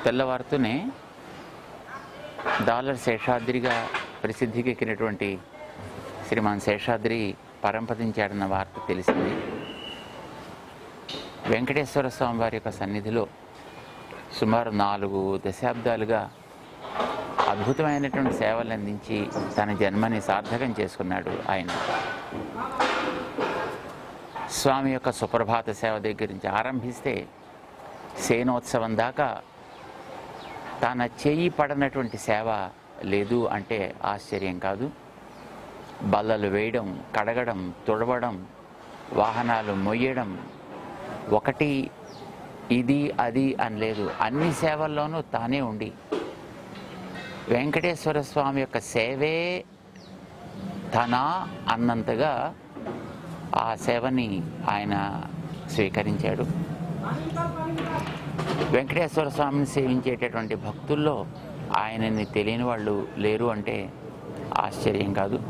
తెల్లవారుతూనే dollar శేషాద్రిగా ప్రసిద్ధికెక్కినటువంటి శ్రీమాన్ శేషాద్రి పరంపదించాడన్న వార్త తెలిసింది వెంకటేశ్వర స్వామి వారి యొక్క సన్నిధిలో సుమారు నాలుగు దశాబ్దాలుగా అద్భుతమైనటువంటి సేవలు అందించి తన జన్మని సార్థకం చేసుకున్నాడు ఆయన స్వామి యొక్క సుప్రభాత సేవ దగ్గర నుంచి ఆరంభిస్తే సేనోత్సవం దాకా తన చేయి పడనటువంటి సేవ లేదు అంటే ఆశ్చర్యం కాదు బల్లలు వేయడం కడగడం తుడవడం వాహనాలు మొయ్యడం ఒకటి ఇది అది అని లేదు అన్ని సేవల్లోనూ తానే ఉండి వెంకటేశ్వర స్వామి యొక్క సేవే తన అన్నంతగా ఆ సేవని ఆయన స్వీకరించాడు వెంకటేశ్వర స్వామిని సేవించేటటువంటి భక్తుల్లో ఆయనని తెలియని వాళ్ళు లేరు అంటే ఆశ్చర్యం కాదు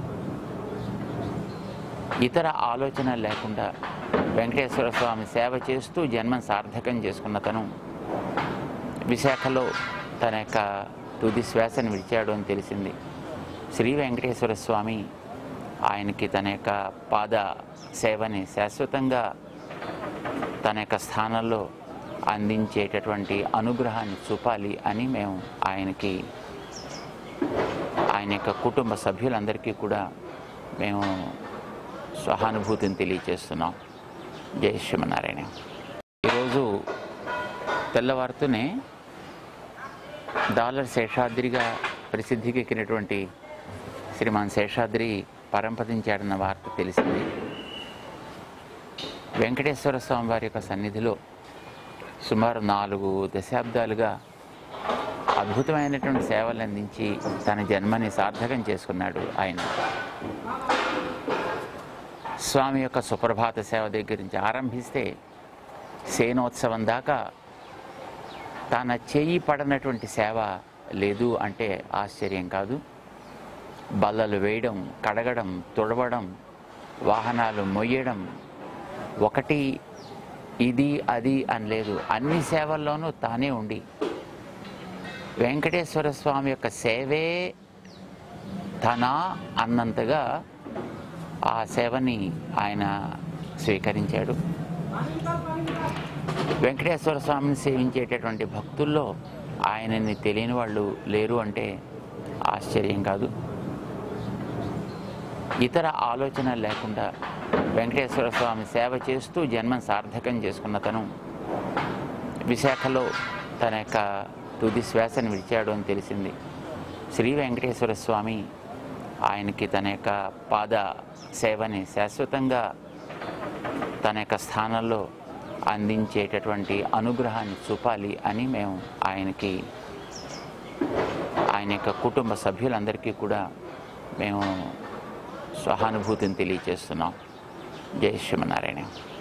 ఇతర ఆలోచన లేకుండా వెంకటేశ్వర స్వామి సేవ చేస్తూ జన్మం సార్థకం చేసుకున్న తను విశాఖలో తన యొక్క తుది శ్వాసను విడిచాడు అని తెలిసింది శ్రీ వెంకటేశ్వర స్వామి ఆయనకి తన యొక్క పాద సేవని శాశ్వతంగా తన యొక్క స్థానంలో అందించేటటువంటి అనుగ్రహాన్ని చూపాలి అని మేము ఆయనకి ఆయన యొక్క కుటుంబ సభ్యులందరికీ కూడా మేము సహానుభూతిని తెలియజేస్తున్నాం జై శ్రీమనారాయణ ఈరోజు తెల్లవారుతూనే డాలర్ శేషాద్రిగా ప్రసిద్ధికెక్కినటువంటి శ్రీమాన్ శేషాద్రి పరంపదించాడన్న వార్త తెలిసింది వెంకటేశ్వర స్వామి వారి యొక్క సన్నిధిలో సుమారు నాలుగు దశాబ్దాలుగా అద్భుతమైనటువంటి సేవలు అందించి తన జన్మని సార్థకం చేసుకున్నాడు ఆయన స్వామి యొక్క సుప్రభాత సేవ దగ్గర నుంచి ఆరంభిస్తే సేనోత్సవం దాకా తన చేయి పడనటువంటి సేవ లేదు అంటే ఆశ్చర్యం కాదు బల్లలు వేయడం కడగడం తుడవడం వాహనాలు మొయ్యడం ఒకటి ఇది అది అని లేదు అన్ని సేవల్లోనూ తానే ఉండి వెంకటేశ్వర స్వామి యొక్క సేవే తన అన్నంతగా ఆ సేవని ఆయన స్వీకరించాడు వెంకటేశ్వర స్వామిని సేవించేటటువంటి భక్తుల్లో ఆయనని తెలియని వాళ్ళు లేరు అంటే ఆశ్చర్యం కాదు ఇతర ఆలోచన లేకుండా వెంకటేశ్వర స్వామి సేవ చేస్తూ జన్మం సార్థకం చేసుకున్న తను విశాఖలో తన యొక్క తుది శ్వాసను విడిచాడు అని తెలిసింది శ్రీ వెంకటేశ్వర స్వామి ఆయనకి తన యొక్క పాద సేవని శాశ్వతంగా తన యొక్క స్థానంలో అందించేటటువంటి అనుగ్రహాన్ని చూపాలి అని మేము ఆయనకి ఆయన యొక్క కుటుంబ సభ్యులందరికీ కూడా మేము సహానుభూతిని తెలియజేస్తున్నాం జై శ్రీమనారాయణ